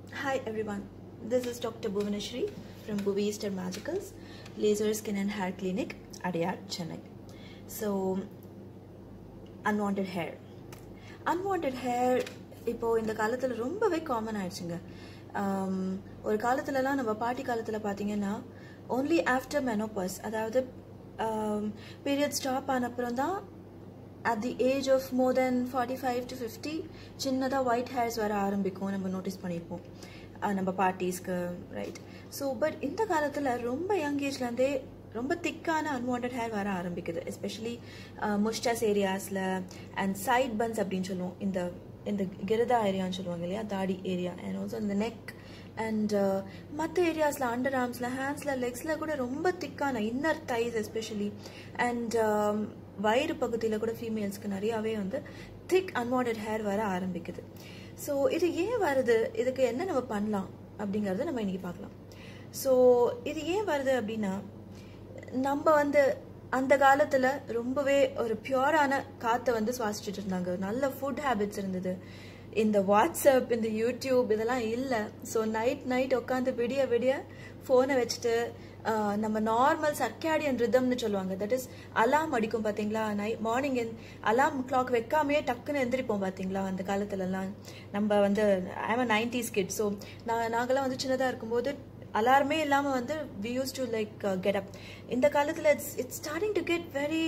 Hi everyone, this is Dr. Bhuvaneshri from Bhuvi Eastern Magicals, Laser Skin and Hair Clinic, Adiyar, Chennai. So, unwanted hair. Unwanted hair இப்போ இந்த காலத்தில் ரொம்பவே common ஆயிடுச்சுங்க Um, ஒரு காலத்துலலாம் நம்ம பாட்டி காலத்தில் பார்த்தீங்கன்னா only ஆஃப்டர் menopause அதாவது பீரியட் ஸ்டாப் ஆன அப்புறம் தான் at the age of more than forty five to fifty சின்னதாக ஒயிட் ஹேர்ஸ் வர ஆரம்பிக்கும் நம்ம நோட்டீஸ் பண்ணியிருப்போம் அஹ் நம்ம பார்ட்டிஸ்க்கு ரைட் ஸோ பட் இந்த காலத்தில் ரொம்ப யங் ஏஜ்லேருந்தே ரொம்ப திக்கான அன்வான்ட் ஹேர் வர ஆரம்பிக்குது எஸ்பெஷலி முஸ்டாஸ் ஏரியாஸில் அண்ட் சைட் பன்ஸ் அப்படின்னு சொல்லுவோம் இந்த இந்த கிரதா ஏரியான்னு சொல்லுவாங்க இல்லையா தாடி ஏரியா அண்ட் ஆல்சோ இந்த நெக் அண்ட் மற்ற ஏரியாஸில் அண்டர் ஆர்ம்ஸில் ஹேண்ட்ஸில் லெக்ஸில் கூட ரொம்ப திக்கான இன்னர் தைஸ் எஸ்பெஷலி அண்ட் வயிறு பகுதியில் கூட ஃபீமேல்ஸ்க்கு நிறையாவே வந்து திக் அன்வான்ட் ஹேர் வர ஆரம்பிக்குது ஸோ இது ஏன் வருது இதுக்கு என்ன நம்ம பண்ணலாம் அப்படிங்கிறத நம்ம இன்னைக்கு பார்க்கலாம் ஸோ இது ஏன் வருது அப்படின்னா நம்ம வந்து அந்த காலத்துல ரொம்பவே ஒரு பியூரான காத்தை வந்து சுவாசிச்சுட்டு இருந்தாங்க நல்ல ஃபுட் ஹேபிட்ஸ் இருந்தது இந்த வாட்ஸ்அப் இந்த யூடியூப் இதெல்லாம் இல்லை ஸோ நைட் நைட் உட்காந்து விடிய விடிய ஃபோனை வச்சுட்டு ஆஹ், நம்ம நார்மல் சர்க்காடியன் ரிதம்னு சொல்லுவாங்க தட் இஸ் அலாம் அடிக்கும் பார்த்தீங்களா நை மார்னிங் அலாம் கிளாக் வைக்காமையே டக்குன்னு எந்திரிப்போம் பார்த்தீங்களா அந்த காலத்துலலாம் நம்ம வந்து ஐம் நைன்டிஸ் கிட் ஸோ நான் நாங்களாம் வந்து சின்னதாக இருக்கும்போது அலாரமே இல்லாமல் வந்து we use to like get up இந்த காலத்தில் it's it's starting to get very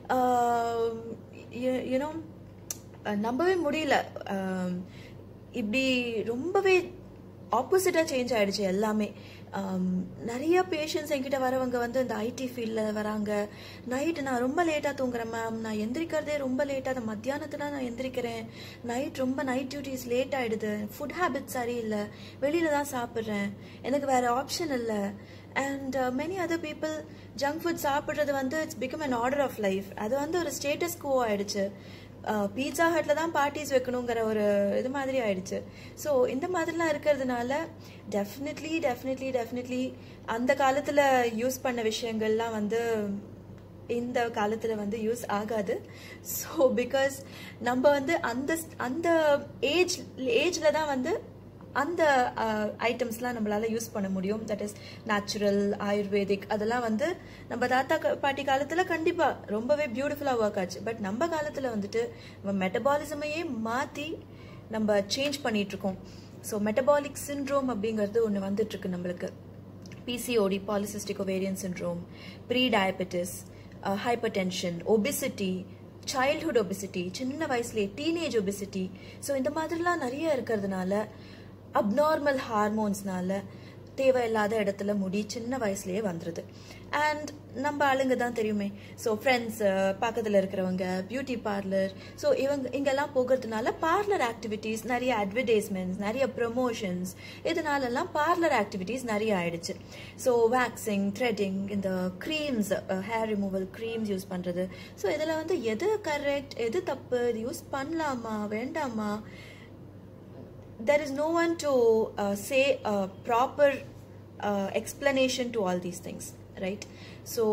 you know நம்பவே முடியல Um, இப்படி ரொம்பவே ஆப்போசிட்டாக சேஞ்ச் ஆயிடுச்சு எல்லாமே Um, நிறைய பேஷண்ட்ஸ் என்கிட்ட வரவங்க வந்து இந்த ஐடி ஃபீல்டில் வராங்க நைட் நான் ரொம்ப லேட்டாக தூங்குறேன் மேம் நான் எந்திரிக்கிறதே ரொம்ப லேட்டாக அந்த மத்தியானத்துல நான் எந்திரிக்கிறேன் நைட் ரொம்ப நைட் டியூட்டிஸ் லேட் ஆயிடுது ஃபுட் ஹேபிட் சரியில்லை வெளியில தான் சாப்பிட்றேன் எனக்கு வேற ஆப்ஷன் இல்லை and many other people junk food சாப்பிட்றது வந்து it's become an order of life அது வந்து ஒரு ஸ்டேட்டஸ் கோ ஆயிடுச்சு பீட்சா ஹட்ல தான் பார்ட்டிஸ் வைக்கணுங்கிற ஒரு இது மாதிரி ஆயிடுச்சு ஸோ இந்த மாதிரிலாம் இருக்கிறதுனால டெஃபினெட்லி டெஃபினெட்லி டெஃபினெட்லி அந்த காலத்தில் யூஸ் பண்ண விஷயங்கள்லாம் வந்து இந்த காலத்தில் வந்து யூஸ் ஆகாது ஸோ பிகாஸ் நம்ம வந்து அந்த அந்த ஏஜ் ஏஜில் தான் வந்து அந்த ஐட்டம்ஸ்லாம் நம்மளால யூஸ் பண்ண முடியும் தட் இஸ் நேச்சுரல் ஆயுர்வேதிக் அதெல்லாம் வந்து நம்ம தாத்தா க- பாட்டி காலத்தில் கண்டிப்பாக ரொம்பவே பியூட்டிஃபுல்லாக ஒர்க் ஆச்சு பட் நம்ம காலத்தில் வந்துட்டு நம்ம மெட்டபாலிசமையே மாற்றி நம்ம சேஞ்ச் பண்ணிட்டு இருக்கோம் ஸோ மெட்டபாலிக் சிண்ட்ரோம் அப்படிங்கிறது ஒன்று வந்துட்டு இருக்கு நம்மளுக்கு PCOD, polycystic ovarian syndrome, pre-diabetes, uh, hypertension, obesity, childhood obesity, சின்ன வயசுலேயே டீனேஜ் obesity ஸோ இந்த மாதிரிலாம் நிறைய இருக்கிறதுனால அப்நார்மல் ஹார்மோன்ஸ்னால தேவையில்லாத இடத்துல முடி சின்ன வயசுலயே வந்துடுது அண்ட் நம்ம ஆளுங்க தான் தெரியுமே ஸோ ஃப்ரெண்ட்ஸ் பக்கத்தில் இருக்கிறவங்க பியூட்டி பார்லர் ஸோ இவங்க இங்கெல்லாம் போகிறதுனால பார்லர் ஆக்டிவிட்டீஸ் நிறைய அட்வர்டைஸ்மெண்ட்ஸ் நிறைய ப்ரொமோஷன்ஸ் இதனாலெல்லாம் பார்லர் ஆக்டிவிட்டீஸ் நிறைய ஆயிடுச்சு ஸோ வேக்சிங் த்ரெட்டிங் இந்த creams hair removal creams use பண்ணுறது ஸோ இதில் வந்து எது கரெக்ட் எது தப்பு இது யூஸ் பண்ணலாமா வேண்டாமா there is no one to uh, say a proper uh, explanation to all these things right so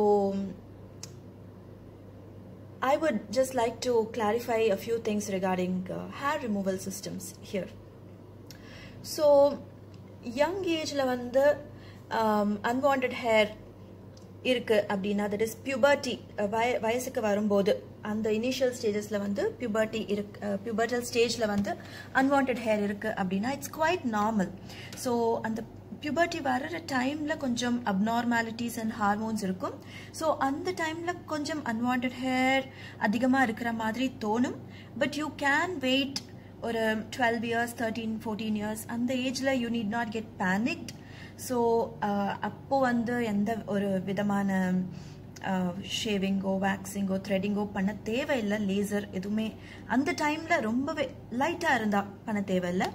i would just like to clarify a few things regarding uh, hair removal systems here so young ஏஜில் வந்து unwanted hair இருக்கு அப்படின்னா that is puberty வய வயசுக்கு வரும்போது அந்த initial ஸ்டேஜஸில் வந்து puberty இருக்கு பியூபர்டல் ஸ்டேஜில் வந்து அன்வான்ட் ஹேர் இருக்கு அப்படின்னா இட்ஸ் குவைட் நார்மல் ஸோ அந்த பியூபர்ட்டி வர்ற டைமில் கொஞ்சம் அப்நார்மாலிட்டிஸ் அண்ட் ஹார்மோன்ஸ் இருக்கும் ஸோ அந்த டைமில் கொஞ்சம் அன்வான்ட் ஹேர் அதிகமாக இருக்கிற மாதிரி தோணும் பட் யூ கேன் வெயிட் ஒரு twelve years thirteen fourteen years அந்த ஏஜில் you need not get panicked so அப்போ வந்து எந்த ஒரு விதமான ஷேவிங்கோ வேக்சிங்கோ த்ரெட்டிங்கோ பண்ண தேவையில்லை லேசர் எதுவுமே அந்த டைமில் ரொம்பவே லைட்டாக இருந்தால் பண்ண தேவையில்லை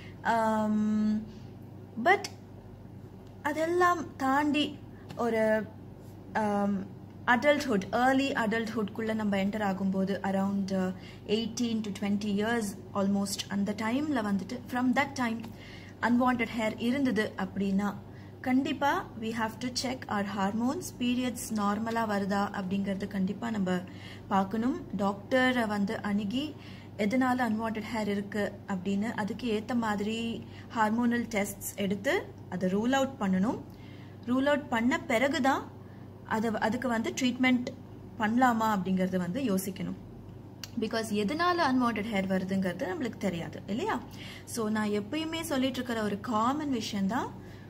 பட் அதெல்லாம் தாண்டி ஒரு அடல்ட்ஹுட் ஏர்லி அடல்ட்ஹுட்குள்ளே நம்ம என்டர் ஆகும்போது around eighteen to twenty years almost அந்த டைமில் வந்துட்டு from that time unwanted hair இருந்தது அப்படின்னா கண்டிப்பாக we have to check our hormones periods நார்மலாக வருதா அப்படிங்கிறது கண்டிப்பாக நம்ம பார்க்கணும் டாக்டரை வந்து அணுகி எதனால அன்வான்ட் ஹேர் இருக்கு அப்படின்னு அதுக்கு ஏத்த மாதிரி ஹார்மோனல் டெஸ்ட்ஸ் எடுத்து அதை ரூல் அவுட் பண்ணணும் ரூல் அவுட் பண்ண பிறகுதான் அதை அதுக்கு வந்து ட்ரீட்மெண்ட் பண்ணலாமா அப்படிங்கறது வந்து யோசிக்கணும் பிகாஸ் எதனால அன்வான்ட் ஹேர் வருதுங்கிறது நம்மளுக்கு தெரியாது இல்லையா ஸோ நான் எப்பயுமே சொல்லிட்டு இருக்கிற ஒரு காமன் விஷயம் தான்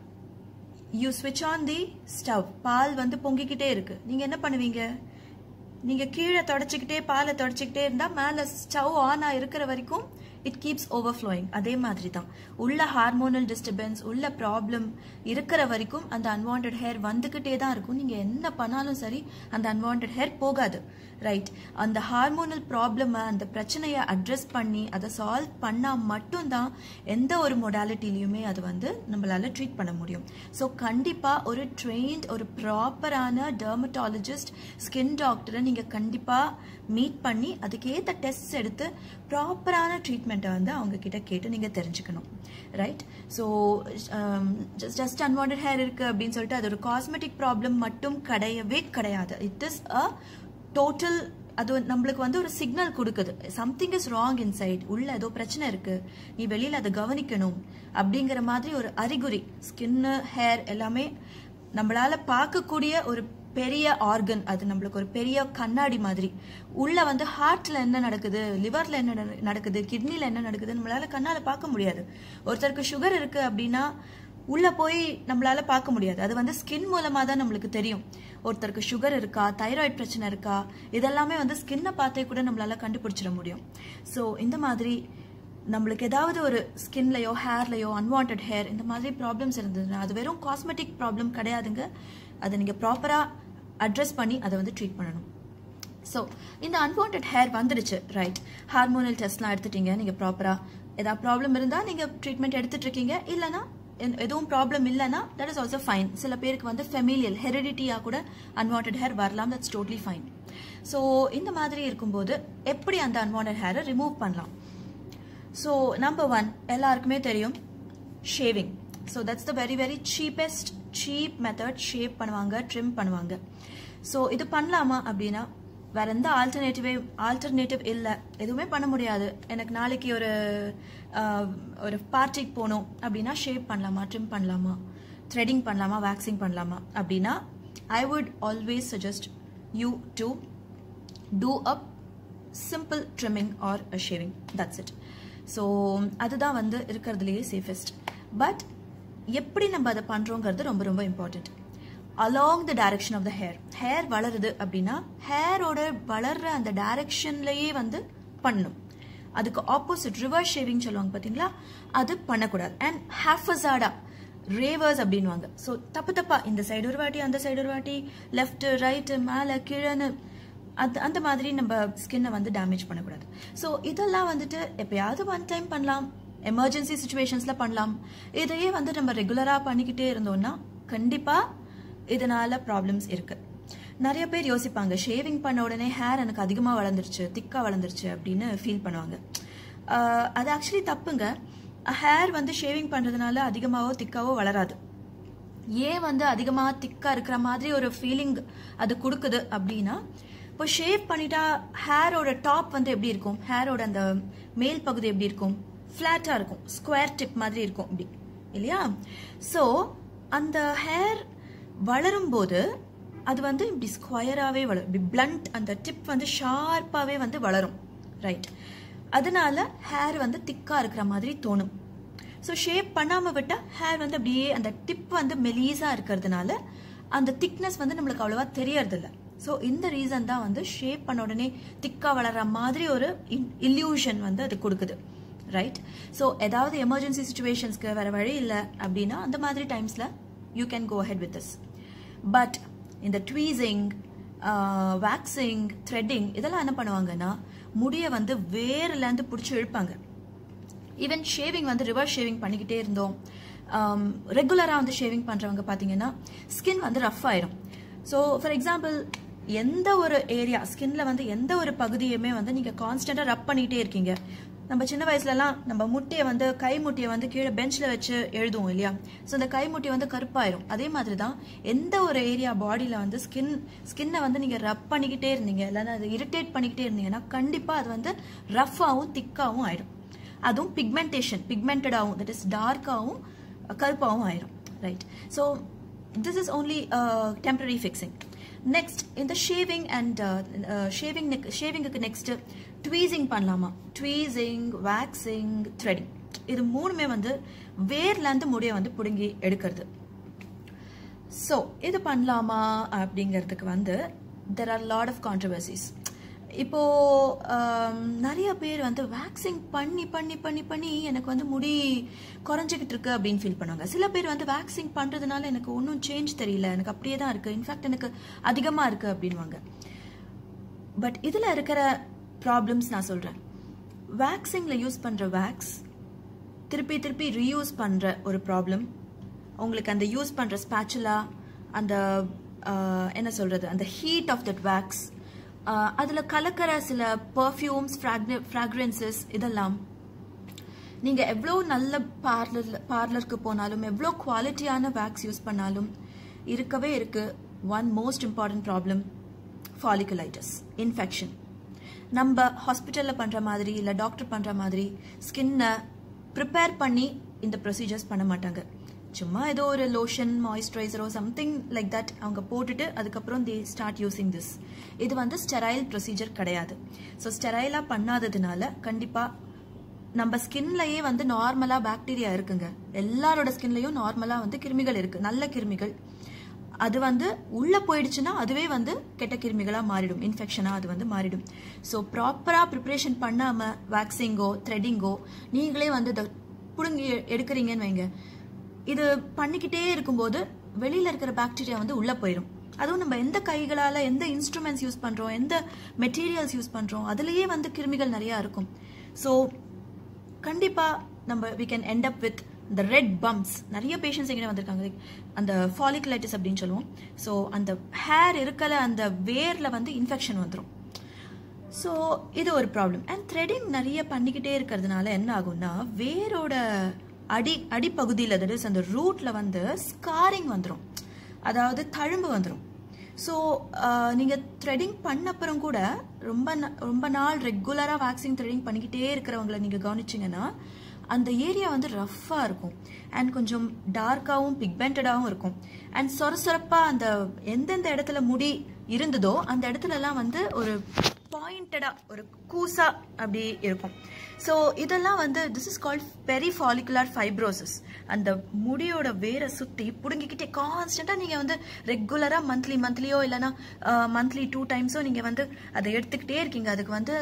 யூ ஸ்விட்ச் ஆன் தி ஸ்டவ் பால் வந்து பொங்கிக்கிட்டே இருக்கு நீங்க என்ன பண்ணுவீங்க நீங்க கீழே தொடச்சிக்கிட்டே பாலை தொடச்சிக்கிட்டே இருந்தா மேல ஸ்டவ் ஆன் இருக்கிற வரைக்கும் இட் கீப்ஸ் ஓவர்ஃப்ளோயிங் அதே மாதிரி தான் உள்ள ஹார்மோனல் டிஸ்டர்பன்ஸ் உள்ள ப்ராப்ளம் இருக்கிற வரைக்கும் அந்த அன்வான்ட் ஹேர் வந்துகிட்டே தான் இருக்கும் நீங்க என்ன பண்ணாலும் சரி அந்த அன்வான்ட் ஹேர் போகாது ரைட் அந்த ஹார்மோனல் ப்ராப்ளமை அந்த பிரச்சனையை அட்ரஸ் பண்ணி அதை சால்வ் பண்ணா மட்டும்தான் எந்த ஒரு மொடாலிட்டிலையுமே அது வந்து நம்மளால ட்ரீட் பண்ண முடியும் ஸோ கண்டிப்பா ஒரு ட்ரெயின்ட் ஒரு ப்ராப்பரான டெர்மட்டாலஜிஸ்ட் ஸ்கின் டாக்டரை நீங்க கண்டிப்பா மீட் பண்ணி அதுக்கேற்ற டெஸ்ட் எடுத்து ப்ராப்பரான ட்ரீட்மெண்ட்டை வந்து அவங்க கிட்ட கேட்டு நீங்க தெரிஞ்சுக்கணும் right so just unwanted hair இருக்கு அப்படின்னு சொல்லிட்டு அது ஒரு காஸ்மெட்டிக் ப்ராப்ளம் மட்டும் கிடையவே கிடையாது இட் இஸ் அ டோட்டல் அது நம்மளுக்கு வந்து ஒரு சிக்னல் கொடுக்குது சம்திங் இஸ் ராங் இன்சைட் உள்ள ஏதோ பிரச்சனை இருக்கு நீ வெளியில அதை கவனிக்கணும் அப்படிங்கிற மாதிரி ஒரு அறிகுறி ஸ்கின்னு ஹேர் எல்லாமே நம்மளால பார்க்கக்கூடிய ஒரு பெரிய ஆர்கன் அது நம்மளுக்கு ஒரு பெரிய கண்ணாடி மாதிரி உள்ள வந்து ஹார்ட்ல என்ன நடக்குது லிவர்ல என்ன நட- நடக்குது கிட்னில என்ன நடக்குது நம்மளால கண்ணால பார்க்க முடியாது ஒருத்தருக்கு சுகர் இருக்கு அப்படின்னா உள்ள போய் நம்மளால பார்க்க முடியாது அது வந்து ஸ்கின் மூலமா தான் நம்மளுக்கு தெரியும் ஒருத்தருக்கு சுகர் இருக்கா தைராய்டு பிரச்சனை இருக்கா இதெல்லாமே வந்து ஸ்கின்னை பார்த்தே கூட நம்மளால கண்டுபிடிச்சிட முடியும் ஸோ இந்த மாதிரி நம்மளுக்கு ஏதாவது ஒரு ஸ்கின்லயோ ஹேர்லயோ அன்வான்ட் ஹேர் இந்த மாதிரி ப்ராப்ளம்ஸ் இருந்ததுன்னா அது வெறும் காஸ்மெட்டிக் ப்ராப்ளம் கிடையாதுங்க அதை நீங்க ப்ராப்பரா அட்ரஸ் பண்ணி அதை வந்து ட்ரீட் பண்ணணும் ஸோ இந்த அன்வான்ட் ஹேர் வந்துடுச்சு ரைட் ஹார்மோனல் டெஸ்ட்லாம் எடுத்துட்டீங்க நீங்கள் ப்ராப்பராக ஏதாவது ப்ராப்ளம் இருந்தால் நீங்கள் ட்ரீட்மெண்ட் எடுத்துட்டு இருக்கீங்க இல்லைனா என்- எதுவும் ப்ராப்ளம் இல்லைன்னா தட் இஸ் ஆல்சோ ஃபைன் சில பேருக்கு வந்து ஃபெமிலியல் ஹெரிடிட்டியாக கூட அன்வான்ட் ஹேர் வரலாம் தட்ஸ் டோட்லி ஃபைன் ஸோ இந்த மாதிரி இருக்கும்போது எப்படி அந்த அன்வான்ட் ஹேரை ரிமூவ் பண்ணலாம் ஸோ நம்பர் ஒன் எல்லாருக்குமே தெரியும் shaving so that's the very very cheapest cheap method shave பண்ணுவாங்க ட்ரிம் பண்ணுவாங்க ஸோ இது பண்ணலாமா அப்படின்னா வேற எந்த ஆல்டர்னேட்டிவே ஆல்டர்னேட்டிவ் இல்லை எதுவுமே பண்ண முடியாது எனக்கு நாளைக்கு ஒரு ஆஹ், ஒரு பார்ட்டிக்கு போகணும் அப்படின்னா ஷேப் பண்ணலாமா ட்ரிம் பண்ணலாமா த்ரெடிங் பண்ணலாமா வேக்சிங் பண்ணலாமா அப்படின்னா I would always suggest you to do up simple trimming or shaving that's it so அதுதான் வந்து இருக்கிறதுலையே சேஃபஸ்ட் பட் எப்படி நம்ம அதை பண்ணுறோங்கிறது ரொம்ப ரொம்ப important along the direction of the hair hair வளருது அப்படின்னா ஹேரோட வளர்ற அந்த டைரக்ஷன்லயே வந்து பண்ணணும் அதுக்கு ஆப்போசிட் ரிவர்ஸ் ஷேவிங் சொல்லுவாங்க பார்த்தீங்களா அது பண்ணக்கூடாது அண்ட் ஹாஃபஸாடா ரேவர்ஸ் அப்படின்வாங்க ஸோ தப்பு தப்பா இந்த சைடு ஒரு வாட்டி அந்த சைடு ஒரு வாட்டி லெஃப்ட் ரைட்டு மேலே கீழேன்னு அது அந்த மாதிரி நம்ம ஸ்கின்னை வந்து டேமேஜ் பண்ணக்கூடாது ஸோ இதெல்லாம் வந்துட்டு எப்பயாவது ஒன் டைம் பண்ணலாம் எமர்ஜென்சி சுச்சுவேஷன்ஸில் பண்ணலாம் இதையே வந்து நம்ம ரெகுலராக பண்ணிக்கிட்டே இருந்தோம்னா கண்டிப்பாக இதனால ப்ராப்ளம்ஸ் இருக்கு நிறைய பேர் யோசிப்பாங்க ஷேவிங் பண்ண உடனே ஹேர் எனக்கு அதிகமாக வளர்ந்துருச்சு திக்காக வளர்ந்துருச்சு அப்படின்னு ஃபீல் பண்ணுவாங்க ஆஹ் அது ஆக்சுவலி தப்புங்க ஹேர் வந்து ஷேவிங் பண்ணுறதுனால அதிகமாகவோ திக்காவோ வளராது ஏன் வந்து அதிகமாக திக்கா இருக்கிற மாதிரி ஒரு ஃபீலிங் அது கொடுக்குது அப்படின்னா இப்போ ஷேவ் பண்ணிட்டா ஹேரோட டாப் வந்து எப்படி இருக்கும் ஹேரோட அந்த மேல் பகுதி எப்படி இருக்கும் ஃப்ளாட்டாக இருக்கும் ஸ்கொயர் டிப் மாதிரி இருக்கும் இப்படி இல்லையா ஸோ அந்த ஹேர் வளரும் போது அது வந்து இப்படி ஸ்கொயராகவே வளரும் இப்படி பிளண்ட் அந்த டிப் வந்து ஷார்ப்பாகவே வந்து வளரும் ரைட் அதனால ஹேர் வந்து திக்கா இருக்கிற மாதிரி தோணும் ஸோ ஷேப் பண்ணாமல் விட்டால் ஹேர் வந்து அப்படியே அந்த டிப் வந்து மெலீஸா இருக்கிறதுனால அந்த திக்னஸ் வந்து நம்மளுக்கு அவ்வளோவா தெரியறதில்ல ஸோ இந்த ரீசன் தான் வந்து ஷேப் பண்ண உடனே திக்கா வளர்ற மாதிரி ஒரு இல்யூஷன் வந்து அது கொடுக்குது ரைட் ஸோ ஏதாவது எமர்ஜென்சி சுச்சுவேஷன்ஸ்க்கு வேற வழி இல்லை அப்படின்னா அந்த மாதிரி டைம்ஸில் you can go ahead with this but இந்த ட்வீசிங் வேக்சிங் த்ரெட்டிங் இதெல்லாம் என்ன பண்ணுவாங்கன்னா முடியை வந்து வேர்லேருந்து பிடிச்சி இழுப்பாங்க ஈவன் ஷேவிங் வந்து ரிவர்ஸ் ஷேவிங் பண்ணிக்கிட்டே இருந்தோம் ரெகுலராக வந்து ஷேவிங் பண்ணுறவங்க பார்த்தீங்கன்னா ஸ்கின் வந்து ரஃப் ஆயிரும் ஸோ ஃபார் எக்ஸாம்பிள் எந்த ஒரு ஏரியா ஸ்கின்ல வந்து எந்த ஒரு பகுதியுமே வந்து நீங்கள் கான்ஸ்டண்ட்டாக ரப் பண்ணிகிட்டே இருக்கீங்க நம்ம சின்ன வயசுலலாம் நம்ம முட்டியை வந்து கை முட்டியை வந்து கீழே பெஞ்சில் வச்சு எழுதுவோம் இல்லையா ஸோ அந்த கை முட்டி வந்து கருப்பாயிரும் அதே மாதிரி தான் எந்த ஒரு ஏரியா பாடியில் வந்து ஸ்கின் ஸ்கின்னை வந்து நீங்கள் ரப் பண்ணிக்கிட்டே இருந்தீங்க இல்லைன்னா அதை இரிட்டேட் பண்ணிக்கிட்டே இருந்தீங்கன்னா கண்டிப்பாக அது வந்து ரஃப்பாகவும் திக்காகவும் ஆயிடும் அதுவும் பிக்மெண்டேஷன் பிக்மெண்டடாகவும் தட் இஸ் டார்க்காகவும் கருப்பாகவும் ஆயிரும் right so this is only temporary fixing next இந்த ஷேவிங் அண்ட் ஷேவிங் ஷேவிங்குக்கு நெக்ஸ்ட் ட்வீசிங் பண்ணலாமா ட்வீசிங் வேக்சிங் த்ரெடிங் இது மூணுமே வந்து வேர்லேருந்து முடியை வந்து பிடுங்கி எடுக்கிறது ஸோ இது பண்ணலாமா அப்படிங்கிறதுக்கு வந்து there are lot of controversies இப்போ நிறைய பேர் வந்து வேக்சிங் பண்ணி பண்ணி பண்ணி பண்ணி எனக்கு வந்து முடி குறைஞ்சிக்கிட்டு இருக்கு அப்படின்னு ஃபீல் பண்ணுவாங்க சில பேர் வந்து வேக்சிங் பண்ணுறதுனால எனக்கு ஒன்றும் சேஞ்ச் தெரியல எனக்கு அப்படியே தான் இருக்கு இன்ஃபேக்ட் எனக்கு அதிகமாக இருக்கு அப்படின்வாங்க பட் இதில் இருக்கிற ப்ராப்ளம்ஸ் நான் சொல்கிறேன் வேக்சிங்கில் யூஸ் பண்ணுற வேக்ஸ் திருப்பி திருப்பி ரீயூஸ் பண்ணுற ஒரு ப்ராப்ளம் உங்களுக்கு அந்த யூஸ் பண்ணுற ஸ்பேச்சுலா அந்த என்ன சொல்கிறது அந்த ஹீட் ஆஃப் தட் வேக்ஸ் அதில் கலக்கிற சில பர்ஃப்யூம்ஸ் ஃப்ராக்ரன்சஸ் இதெல்லாம் நீங்கள் எவ்வளோ நல்ல பார்லர் பார்லருக்கு போனாலும் எவ்வளோ குவாலிட்டியான வேக்ஸ் யூஸ் பண்ணாலும் இருக்கவே இருக்கு one most important problem folliculitis infection நம்ம ஹாஸ்பிட்டலில் பண்ணுற மாதிரி இல்லை டாக்டர் பண்ணுற மாதிரி ஸ்கின்னை ப்ரிப்பேர் பண்ணி இந்த ப்ரொசீஜர்ஸ் பண்ண மாட்டாங்க சும்மா ஏதோ ஒரு லோஷன் மாய்ஸ்சரைசரோ சம்திங் லைக் தட் அவங்க போட்டுட்டு அதுக்கப்புறம் தே ஸ்டார்ட் யூஸிங் திஸ் இது வந்து ஸ்டெரைல் ப்ரொசீஜர் கிடையாது ஸோ ஸ்டெரைலாக பண்ணாததுனால கண்டிப்பாக நம்ம ஸ்கின்லயே வந்து நார்மலாக பாக்டீரியா இருக்குங்க எல்லாரோட ஸ்கின்லையும் நார்மலாக வந்து கிருமிகள் இருக்கு நல்ல கிருமிகள் அது வந்து உள்ள போயிடுச்சுன்னா அதுவே வந்து கெட்ட கிருமிகளாக மாறிடும் இன்ஃபெக்ஷனாக அது வந்து மாறிடும் ஸோ ப்ராப்பராக ப்ரிப்ரேஷன் பண்ணாமல் வேக்சிங்கோ த்ரெட்டிங்கோ நீங்களே வந்து இதை பிடுங்கி எடுக்கிறீங்கன்னு வைங்க இது பண்ணிக்கிட்டே இருக்கும்போது வெளியில இருக்கிற பாக்டீரியா வந்து உள்ள போயிடும் அதுவும் நம்ம எந்த கைகளால எந்த இன்ஸ்ட்ருமெண்ட்ஸ் யூஸ் பண்றோம் எந்த மெட்டீரியல்ஸ் யூஸ் பண்றோம் அதுலயே வந்து கிருமிகள் நிறைய இருக்கும் ஸோ கண்டிப்பா நம்ம we can end up with இந்த ரெட் பம்ப்ஸ் நிறைய பேஷண்ட்ஸ் எங்கிட்ட வந்திருக்காங்க அந்த ஃபாலிகுலைட்டிஸ் அப்படின்னு சொல்லுவோம் ஸோ அந்த ஹேர் இருக்கல அந்த வேர்ல வந்து இன்ஃபெக்ஷன் வந்துடும் ஸோ இது ஒரு ப்ராப்ளம் அண்ட் த்ரெடிங் நிறைய பண்ணிக்கிட்டே இருக்கிறதுனால என்ன ஆகும்னா வேரோட அடி அடிப்பகுதியில் தட் இஸ் அந்த ரூட்ல வந்து ஸ்காரிங் வந்துடும் அதாவது தழும்பு வந்துடும் ஸோ நீங்கள் த்ரெடிங் பண்ண அப்புறம் கூட ரொம்ப ரொம்ப நாள் ரெகுலராக வேக்சிங் த்ரெடிங் பண்ணிக்கிட்டே இருக்கிறவங்கள நீங்கள் கவனிச்சிங்கன்னா அந்த ஏரியா வந்து ரஃப்பாக இருக்கும் அண்ட் கொஞ்சம் டார்க்காகவும் பிக்மெண்டடாகவும் இருக்கும் அண்ட் சொரசொரப்பாக அந்த எந்தெந்த இடத்துல முடி இருந்ததோ அந்த இடத்துலலாம் வந்து ஒரு பாயிண்டடாக ஒரு கூசா அப்படி இருக்கும் ஸோ இதெல்லாம் வந்து this is called peri follicular fibrosis அந்த முடியோட வேரை சுற்றி பிடுங்கிக்கிட்டே கான்ஸ்டண்ட்டாக நீங்கள் வந்து ரெகுலராக மந்த்லி மந்த்லியோ இல்லைனா மந்த்லி டூ டைம்ஸோ நீங்கள் வந்து அதை எடுத்துக்கிட்டே இருக்கீங்க அதுக்கு வந்து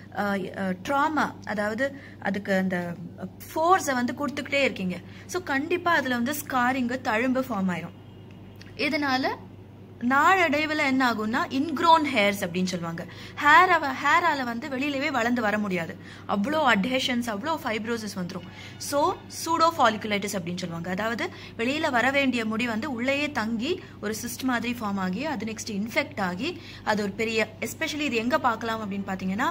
ட்ராமா அதாவது அதுக்கு அந்த ஃபோர்ஸை வந்து கொடுத்துக்கிட்டே இருக்கீங்க ஸோ கண்டிப்பாக அதில் வந்து ஸ்காரிங்கு தழும்பு ஃபார்ம் ஆயிரும் இதனால நாளடைவில் என்ன ஆகும்னா இன்க்ரோன் ஹேர்ஸ் அப்படின்னு சொல்லுவாங்க ஹேர் ஹேரால வந்து வெளியிலவே வளர்ந்து வர முடியாது அவ்வளோ அட்ஹேஷன்ஸ் அவ்வளோ ஃபைப்ரோசிஸ் வந்துடும் ஸோ சூடோ ஃபாலிகுலைட்டிஸ் அப்படின்னு சொல்லுவாங்க அதாவது வெளியில வர வேண்டிய முடி வந்து உள்ளேயே தங்கி ஒரு சிஸ்ட் மாதிரி ஃபார்ம் ஆகி அது நெக்ஸ்ட் இன்ஃபெக்ட் ஆகி அது ஒரு பெரிய எஸ்பெஷலி இது எங்கே பார்க்கலாம் அப்படின்னு பார்த்தீங்கன்னா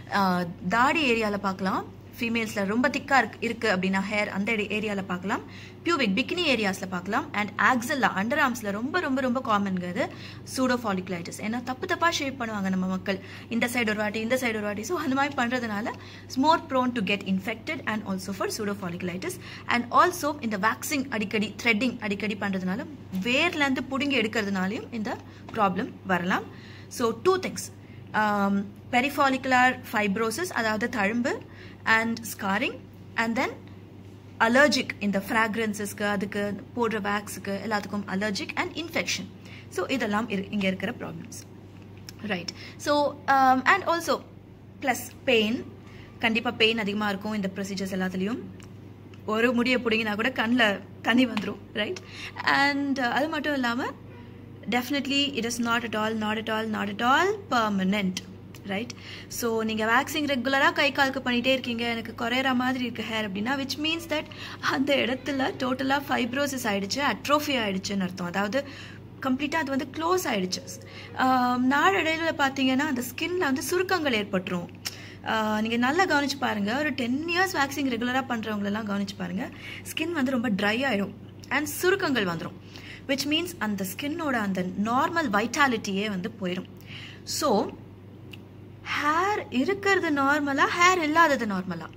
தாடி ஏரியாவில் பார்க்கலாம் ஃபீமேல்ஸில் ரொம்ப திக்காக இருக்கு இருக்கு அப்படின்னா ஹேர் அந்த ஏரியாவில் பார்க்கலாம் பியூபிக் பிக்னி ஏரியாஸில் பார்க்கலாம் அண்ட் ஆக்ஸல்லா அண்டர் ஆர்ம்ஸில் ரொம்ப ரொம்ப ரொம்ப காமன்கிறது சூடோ ஃபாலிகுலைட்டிஸ் ஏன்னா தப்பு தப்பாக ஷேப் பண்ணுவாங்க நம்ம மக்கள் இந்த சைடு ஒரு வாட்டி இந்த சைடு ஒரு வாட்டி ஸோ அந்த மாதிரி பண்ணுறதுனால more prone to get infected and also for pseudo folliculitis and also இந்த வேக்சிங் அடிக்கடி த்ரெட்டிங் அடிக்கடி பண்ணுறதுனால வேர்லேருந்து பிடுங்கி எடுக்கிறதுனாலையும் இந்த ப்ராப்ளம் வரலாம் so two things perifollicular fibrosis அதாவது தழும்பு and scarring and then allergic இந்த ஃப்ராக்ரன்சஸ்க்கு அதுக்கு போடுற வேக்ஸுக்கு எல்லாத்துக்கும் அலர்ஜிக் அண்ட் இன்ஃபெக்ஷன் ஸோ இதெல்லாம் இங்கே இருக்கிற problems right so and also plus pain கண்டிப்பாக பெயின் அதிகமாக இருக்கும் இந்த ப்ரொசீஜர்ஸ் எல்லாத்துலேயும் ஒரு முடியை பிடிங்கினா கூட கண்ணில் தண்ணி வந்துடும் ரைட் அண்ட் அது மட்டும் இல்லாமல் definitely it is not at all not at all not at all permanent right so நீங்கள் வேக்சிங் ரெகுலராக கை காலுக்கு பண்ணிகிட்டே இருக்கீங்க எனக்கு குறையிற மாதிரி இருக்கு ஹேர் அப்படின்னா விச் மீன்ஸ் தட் அந்த இடத்துல டோட்டலாக ஃபைப்ரோசிஸ் ஆயிடுச்சு அட்ரோஃபி ஆயிடுச்சுன்னு அர்த்தம் அதாவது கம்ப்ளீட்டாக அது வந்து க்ளோஸ் ஆயிடுச்சு நாளடைவில் பார்த்தீங்கன்னா அந்த ஸ்கின்ல வந்து சுருக்கங்கள் ஏற்பட்டுரும் நீங்கள் நல்லா கவனிச்சு பாருங்க ஒரு டென் இயர்ஸ் வேக்சிங் ரெகுலராக பண்ணுறவங்களெல்லாம் கவனிச்சு பாருங்க ஸ்கின் வந்து ரொம்ப ட்ரை ஆயிடும் அண்ட் சுருக்கங்கள் வந்துடும் விச் மீன்ஸ் அந்த ஸ்கின்னோட அந்த நார்மல் வைட்டாலிட்டியே வந்து போயிடும் ஸோ ஹேர் இருக்கிறது நார்மலா ஹேர் இல்லாதது நார்மலா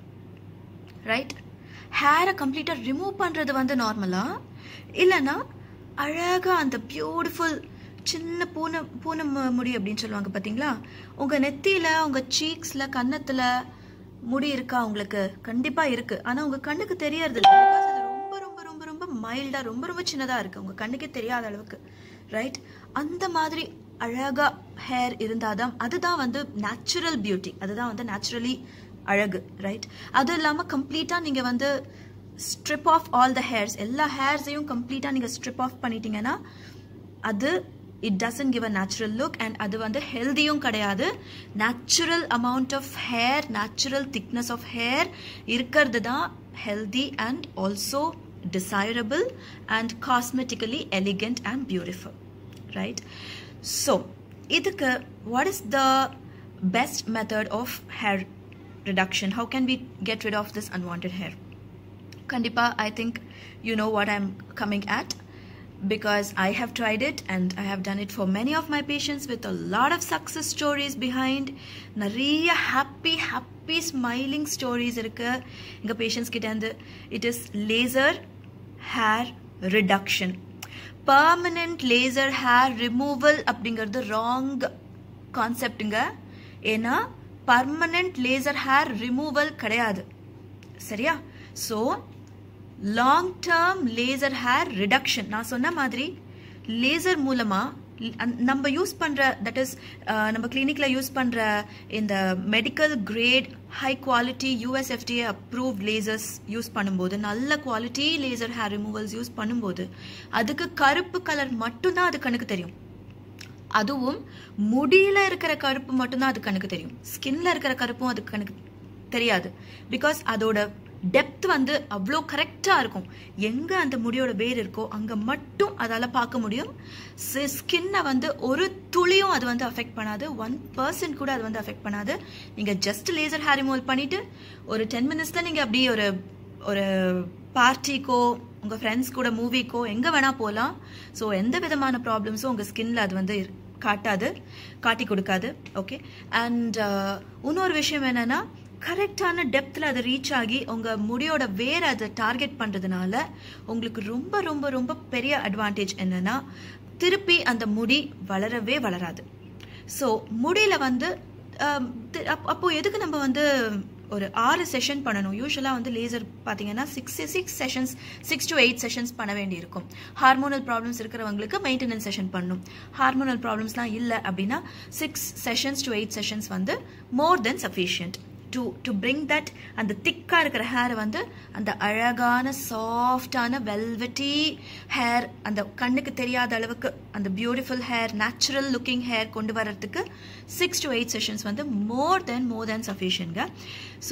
ரைட் ஹேரை கம்ப்ளீட்டாக ரிமூவ் பண்ணுறது வந்து நார்மலா இல்லைன்னா அழகாக அந்த பியூட்டிஃபுல் சின்ன பூனை பூனை மு- முடி அப்படின்னு சொல்லுவாங்க பார்த்தீங்களா உங்கள் நெத்தியில் உங்கள் சீக்ஸில் கன்னத்தில் முடி இருக்கா உங்களுக்கு கண்டிப்பாக இருக்குது ஆனால் உங்கள் கண்ணுக்கு தெரியறது இல்லை Because அது ரொம்ப ரொம்ப ரொம்ப ரொம்ப மைல்டாக ரொம்ப ரொம்ப சின்னதாக இருக்குது உங்கள் கண்ணுக்கே தெரியாத அளவுக்கு ரைட் அந்த மாதிரி அழகா ஹேர் இருந்தாதான் அதுதான் வந்து நேச்சுரல் பியூட்டி அதுதான் வந்து நேச்சுரலி அழகு ரைட் அது இல்லாமல் கம்ப்ளீட்டாக நீங்கள் வந்து strip off all the hairs எல்லா ஹேர்ஸையும் கம்ப்ளீட்டாக நீங்கள் ஸ்ட்ரிப் ஆஃப் பண்ணிட்டீங்கன்னா அது it doesn't give a natural look and அது வந்து ஹெல்தியும் கிடையாது natural amount of hair natural thickness of hair இருக்கிறது தான் healthy and also desirable and cosmetically elegant and beautiful right so இதுக்கு what is the best method of hair reduction how can we get rid of this unwanted hair Kandipa, I think you know what I'm coming at because I have tried it and I have done it for many of my patients with a lot of success stories behind. நிறைய happy, happy, smiling stories இருக்கு எங்க patients கிட்ட இருந்து it is laser hair reduction. Permanent laser hair removal அப்படிங்கிறது wrong கான்செப்டுங்க ஏன்னா permanent laser hair removal கிடையாது சரியா so long term laser hair reduction நான் சொன்ன மாதிரி லேசர் மூலமா அந்த- நம்ம யூஸ் பண்ற தட் இஸ் நம்ம கிளினிக்ல யூஸ் பண்ற இந்த medical grade high quality USFDA approved lasers use பண்ணும்போது நல்ல quality laser hair removals use பண்ணும்போது அதுக்கு கருப்பு கலர் மட்டும்தான் அது கண்ணுக்கு தெரியும் அதுவும் முடியில இருக்கிற கருப்பு மட்டும்தான் அது கண்ணுக்கு தெரியும் ஸ்கின்ல இருக்கிற கருப்பும் அது கண்ணுக்கு தெரியாது பிகாஸ் அதோட டெப்த் வந்து அவ்வளோ கரெக்டாக இருக்கும் எங்கே அந்த முடியோட வேர் இருக்கோ அங்கே மட்டும் அதால் பார்க்க முடியும் ஸ்கின்னை வந்து ஒரு துளியும் அது வந்து அஃபெக்ட் பண்ணாது ஒன் பர்சன்ட் கூட அது வந்து அஃபெக்ட் பண்ணாது நீங்கள் ஜஸ்ட் லேசர் ஹேர் ரிமூவல் பண்ணிட்டு ஒரு டென் மினிட்ஸில் நீங்கள் அப்படியே ஒரு ஒரு பார்ட்டிக்கோ உங்கள் ஃப்ரெண்ட்ஸ் கூட மூவிக்கோ எங்கே வேணால் போகலாம் ஸோ எந்த விதமான ப்ராப்ளம்ஸும் உங்கள் ஸ்கின்ல அது வந்து இரு- காட்டாது காட்டி கொடுக்காது ஓகே அண்ட் இன்னொரு விஷயம் என்னன்னா கரெக்டான டெப்த்தில் அது ரீச் ஆகி உங்கள் முடியோட வேர் அதை டார்கெட் பண்ணுறதுனால உங்களுக்கு ரொம்ப ரொம்ப ரொம்ப பெரிய அட்வான்டேஜ் என்னன்னா திருப்பி அந்த முடி வளரவே வளராது ஸோ முடியில வந்து ஆம், தி- அப்- அப்போ எதுக்கு நம்ம வந்து ஒரு ஆறு செஷன் பண்ணணும் யூஸ்வலாக வந்து லேசர் பார்த்தீங்கன்னா six six sessions six to eight sessions பண்ண வேண்டியிருக்கும் ஹார்மோனல் ப்ராப்ளம்ஸ் இருக்கிறவங்களுக்கு மெயின்டெனன்ஸ் செஷன் பண்ணணும் ஹார்மோனல் ப்ராப்ளம்ஸ்லாம் இல்லை அப்படின்னா six sessions to eight sessions வந்து more than sufficient to to bring that அந்த திக்காக இருக்கிற ஹேரை வந்து அந்த அழகான சாஃப்டான வெல்வெட்டி ஹேர் அந்த கண்ணுக்கு தெரியாத அளவுக்கு அந்த beautiful hair natural looking hair கொண்டு வர்றதுக்கு சிக்ஸ் டு எயிட் செஷன்ஸ் வந்து மோர் தென் மோர் தென் சஃபிஷியன்ங்க ஸோ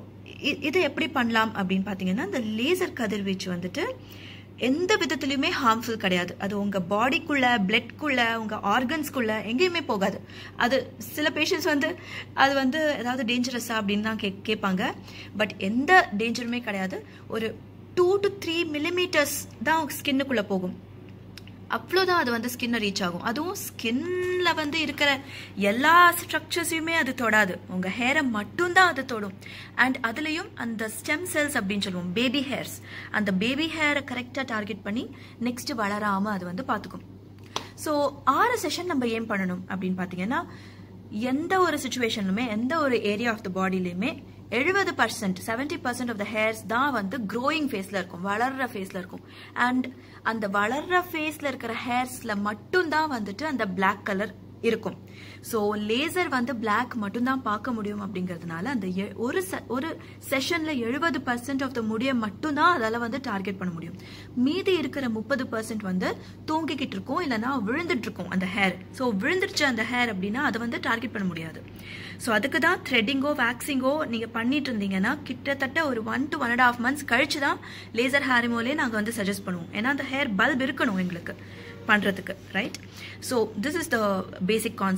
இது எப்படி பண்ணலாம் அப்படின்னு பார்த்தீங்கன்னா இந்த லேசர் கதிர்வீச்சு வந்துட்டு எந்த விதத்துலையுமே ஹார்ம்ஃபுல் கிடையாது அது உங்க பாடிக்குள்ள பிளட்குள்ள உங்க ஆர்கன்ஸ்குள்ள எங்கேயுமே போகாது அது சில பேஷண்ட்ஸ் வந்து அது வந்து ஏதாவது டேஞ்சரஸா அப்படின்னு தான் கே கேட்பாங்க பட் எந்த டேஞ்சருமே கிடையாது ஒரு டூ டு த்ரீ மில்லிமீட்டர்ஸ் தான் ஸ்கின்னுக்குள்ள போகும் அவ்வளோதான் அது வந்து ஸ்கின்னை ரீச் ஆகும் அதுவும் ஸ்கின்ல வந்து இருக்கிற எல்லா ஸ்ட்ரக்சர்ஸையுமே அது தொடாது உங்க ஹேரை மட்டும்தான் அது தொடும் அண்ட் அதுலயும் அந்த ஸ்டெம் செல்ஸ் அப்படின்னு சொல்லுவோம் பேபி ஹேர்ஸ் அந்த பேபி ஹேரை கரெக்டாக டார்கெட் பண்ணி நெக்ஸ்ட் வளராம அது வந்து பார்த்துக்கும் ஸோ ஆறு செஷன் நம்ம ஏன் பண்ணணும் அப்படின்னு பார்த்தீங்கன்னா எந்த ஒரு சுச்சுவேஷன்லுமே எந்த ஒரு ஏரியா ஆஃப் த பாடியிலையுமே எழுபது percent seventy percent of the hairs தான் வந்து க்ரோயிங் ஃபேஸில் இருக்கும் வளர்ற ஃபேஸில் இருக்கும் அண்ட் அந்த வளர்ற ஃபேஸில் இருக்கிற ஹேர்ஸில் மட்டும்தான் வந்துட்டு அந்த Black கலர் இருக்கும் ஸோ லேசர் வந்து Black மட்டும்தான் பார்க்க முடியும் அப்படிங்கிறதுனால அந்த எ- ஒரு se- ஒரு செஷன்ல எழுபது பர்சன்ட் ஆஃப் த முடியை மட்டும்தான் அதால வந்து டார்கெட் பண்ண முடியும் மீதி இருக்கிற முப்பது பர்சன்ட் வந்து தூங்கிக்கிட்டு இருக்கும் இல்லைன்னா விழுந்துட்டு இருக்கும் அந்த ஹேர் ஸோ விழுந்துருச்சு அந்த ஹேர் அப்படின்னா அதை வந்து டார்கெட் பண்ண முடியாது ஸோ அதுக்கு தான் த்ரெட்டிங்கோ வேக்சிங்கோ நீங்கள் பண்ணிட்டு இருந்தீங்கன்னா கிட்டத்தட்ட ஒரு one two one and half months கழிச்சு தான் லேசர் ஹேர் ரிமூவலே நாங்கள் வந்து சஜஸ்ட் பண்ணுவோம் ஏன்னா அந்த ஹேர் பல்ப் இருக்கணும் எங்களுக்கு பண்ணுறதுக்கு right so this is the basic concept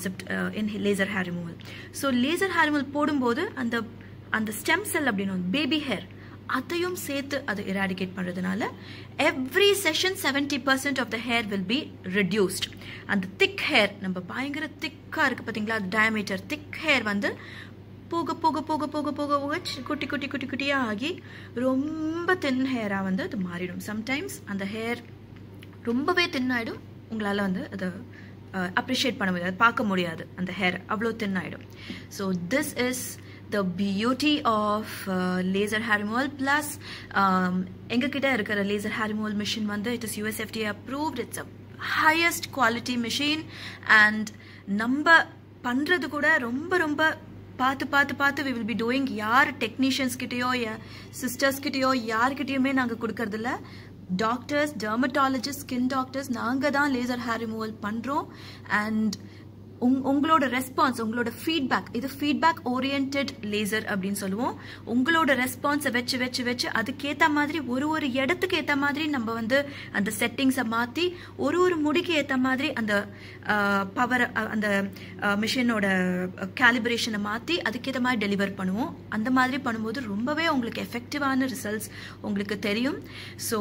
concept in laser hair removal so laser hair removal போடும்போது அந்த அந்த ஸ்டெம் செல் அப்படின்னு பேபி ஹேர் அதையும் சேர்த்து அதை இராடிகேட் பண்ணுறதுனால every session seventy percent of the hair will be reduced அந்த thick hair நம்ம பயங்கர திக்காக இருக்குது பார்த்தீங்களா அது டயமீட்டர் திக் ஹேர் வந்து போக போக போக போக போக போக குட்டி குட்டி குட்டி குட்டியாக ஆகி ரொம்ப தின் ஹேராக வந்து அது மாறிடும் சம்டைம்ஸ் அந்த ஹேர் ரொம்பவே தின் ஆகிடும் உங்களால் வந்து அதை அப்ரிஷியேட் பண்ண முடியாது பார்க்க முடியாது அந்த ஹேர் அவ்வளோ தின் ஆகிடும் so this is the beauty of uh, laser hair removal plus um, எங்ககிட்ட இருக்கிற laser hair removal machine வந்து it is USFDA approved it's a highest quality machine and நம்ம பண்ணுறது கூட ரொம்ப ரொம்ப பார்த்து பார்த்து பார்த்து வி வில் பி டூயிங் யார் டெக்னீஷியன்ஸ் கிட்டேயோ சிஸ்டர்ஸ் கிட்டேயோ யார்கிட்டயுமே நாங்கள் கொடுக்கறதில்ல டாக்டர்ஸ் டெர்மட்டாலஜிஸ்ட் ஸ்கின் டாக்டர்ஸ் நாங்கள் தான் லேசர் ஹேர் ரிமூவல் பண்ணுறோம் அண்ட் உங் உங்களோட ரெஸ்பான்ஸ் உங்களோட ஃபீட்பேக் இது ஃபீட்பேக் ஓரியன்ட் லேசர் அப்படின்னு சொல்லுவோம் உங்களோட ரெஸ்பான்ஸை வச்சு வச்சு வச்சு அதுக்கேற்ற மாதிரி ஒரு ஒரு இடத்துக்கு ஏற்ற மாதிரி நம்ம வந்து அந்த செட்டிங்ஸை மாற்றி ஒரு ஒரு முடிக்கு ஏற்ற மாதிரி அந்த பவர் அந்த மிஷினோட கேலிபரேஷனை மாற்றி அதுக்கேற்ற மாதிரி டெலிவர் பண்ணுவோம் அந்த மாதிரி பண்ணும்போது ரொம்பவே உங்களுக்கு எஃபெக்டிவான ரிசல்ட்ஸ் உங்களுக்கு தெரியும் ஸோ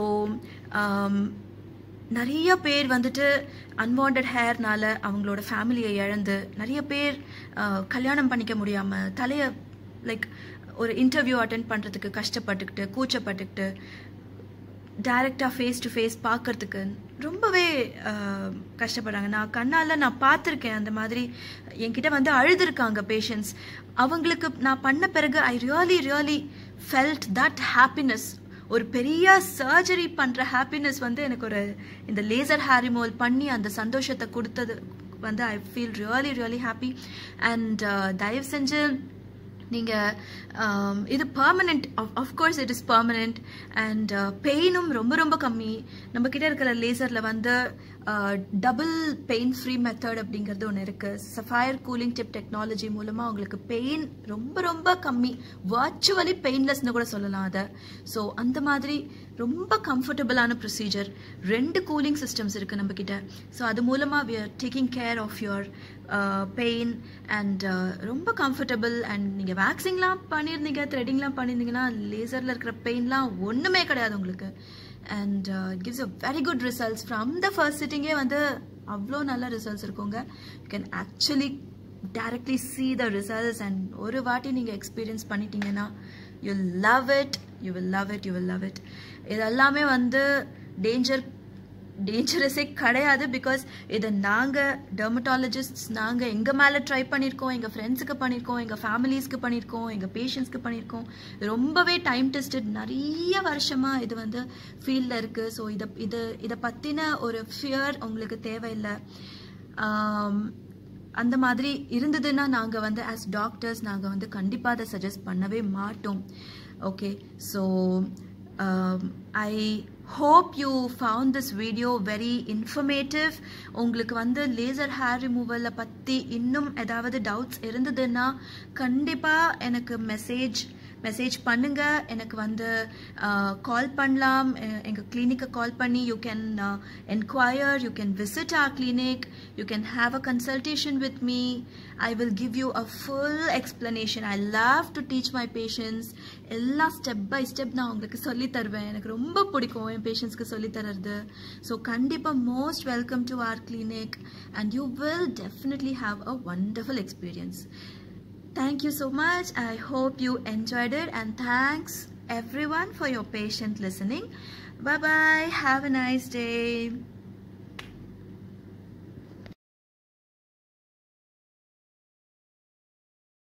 நிறைய பேர் வந்துட்டு அன்வாண்டட் ஹேர்னால அவங்களோட ஃபேமிலியை இழந்து நிறைய பேர் கல்யாணம் பண்ணிக்க முடியாமல் தலையை லைக் ஒரு இன்டர்வியூ அட்டன் பண்ணுறதுக்கு கஷ்டப்பட்டுக்கிட்டு கூச்சப்பட்டுக்கிட்டு டைரெக்டாக ஃபேஸ் டு ஃபேஸ் பார்க்கறதுக்கு ரொம்பவே கஷ்டப்படுறாங்க நான் கண்ணால் நான் பார்த்துருக்கேன் அந்த மாதிரி என்கிட்ட வந்து அழுதுருக்காங்க பேஷண்ட்ஸ் அவங்களுக்கு நான் பண்ண பிறகு I really really felt that happiness ஒரு பெரிய சர்ஜரி பண்ணுற ஹாப்பினஸ் வந்து எனக்கு ஒரு இந்த லேசர் ஹேர் ரிமூவல் பண்ணி அந்த சந்தோஷத்தை கொடுத்தது வந்து I feel really really happy and தயவு செஞ்சு நீங்கள் இது permanent of course it is permanent and பெயினும் ரொம்ப ரொம்ப கம்மி நம்மக்கிட்ட இருக்கிற லேசரில் வந்து டபுள் பெயின் ஃப்ரீ மெத்தட் அப்படிங்கிறது ஒன்று இருக்குது சஃபயர் கூலிங் டிப் டெக்னாலஜி மூலமாக உங்களுக்கு பெயின் ரொம்ப ரொம்ப கம்மி வர்ச்சுவலி பெயின்லெஸ்னு கூட சொல்லலாம் அதை ஸோ அந்த மாதிரி ரொம்ப கம்ஃபர்டபுளான ப்ரொசீஜர் ரெண்டு கூலிங் சிஸ்டம்ஸ் இருக்குது நம்மக்கிட்ட ஸோ அது மூலமாக we are taking care of your pain and ரொம்ப கம்ஃபர்டபுள் அண்ட் நீங்கள் வேக்சிங்லாம் பண்ணியிருந்தீங்க த்ரெட்டிங்லாம் பண்ணியிருந்தீங்கன்னா லேசரில் இருக்கிற பெயின்லாம் ஒன்றுமே கிடையாது உங்களுக்கு and it gives a very good results from the first சிட்டிங்கே வந்து அவ்வளோ நல்ல ரிசல்ட்ஸ் இருக்குங்க you can actually directly see the results and ஒரு வாட்டி நீங்கள் எக்ஸ்பீரியன்ஸ் பண்ணிட்டீங்கன்னா you love it you will love it you will love it இது எல்லாமே வந்து டேஞ்சர் டேஞ்சரஸே கிடையாது பிகாஸ் இதை நாங்கள் டெர்மட்டாலஜிஸ்ட்ஸ் நாங்கள் எங்கள் மேலே ட்ரை பண்ணியிருக்கோம் எங்கள் ஃப்ரெண்ட்ஸுக்கு பண்ணியிருக்கோம் எங்கள் ஃபேமிலிஸ்க்கு பண்ணியிருக்கோம் எங்கள் பேஷண்ட்ஸ்க்கு பண்ணியிருக்கோம் ரொம்பவே டைம் டெஸ்டட் நிறைய வருஷமாக இது வந்து ஃபீல்டில் இருக்குது ஸோ இதை இது இதை பற்றின ஒரு ஃபியர் உங்களுக்கு தேவையில்லை அந்த மாதிரி இருந்ததுன்னா நாங்கள் வந்து ஆஸ் டாக்டர்ஸ் நாங்கள் வந்து கண்டிப்பாக அதை சஜஸ்ட் பண்ணவே மாட்டோம் okay so I hope you found this video very informative உங்களுக்கு வந்து லேசர் ஹேர் ரிமூவலை பற்றி இன்னும் ஏதாவது டவுட்ஸ் இருந்ததுன்னா கண்டிப்பாக எனக்கு மெசேஜ் மெசேஜ் பண்ணுங்க எனக்கு வந்து கால் பண்ணலாம் எங்கள் கிளினிக்கை கால் பண்ணி you can enquire you can visit our clinic you can have a consultation with me I will give you a full explanation I love to teach my patients எல்லாம் step by step நான் உங்களுக்கு சொல்லி தருவேன் எனக்கு ரொம்ப பிடிக்கும் என் பேஷண்ட்ஸ்க்கு சொல்லி தர்றது ஸோ கண்டிப்பாக most welcome to our clinic and you will definitely have a wonderful experience Thank you so much. I hope you enjoyed it and thanks everyone for your patient listening. Bye bye. Have a nice day.